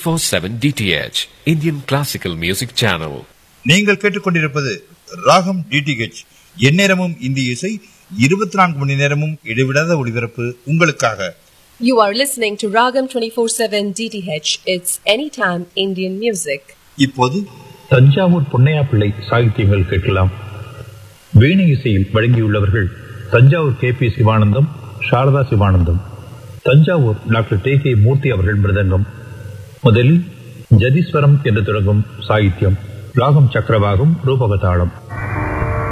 24/7 DTH Indian Classical Music Channel. நீங்கள் கேட்டுக்கொண்டிருப்பது ராகம் டிடிஹெச் எந்நேரமும் இந்திய இசை இருபத்தி நான்கு மணி நேரமும் இடைவிடாத ஒளிபரப்பு உங்களுக்காக You are listening to Ragam 24/7 DTH. It's anytime Indian music. இப்போது தஞ்சாவூர் பொன்னையா பிள்ளை சாகித்யங்கள் கேட்கலாம் வீணை இசையில் வழங்கியுள்ளவர்கள் Thanjavur K P Sivanandam Sharada Sivanandam Thanjavur doctor T K Murthy அவர்கள் மிருதங்கம் முதலில் ஜதீஸ்வரம் என்று தொடங்கும் சாகித்யம் ராகம் சக்கரவாகம் ரூபகதாளம்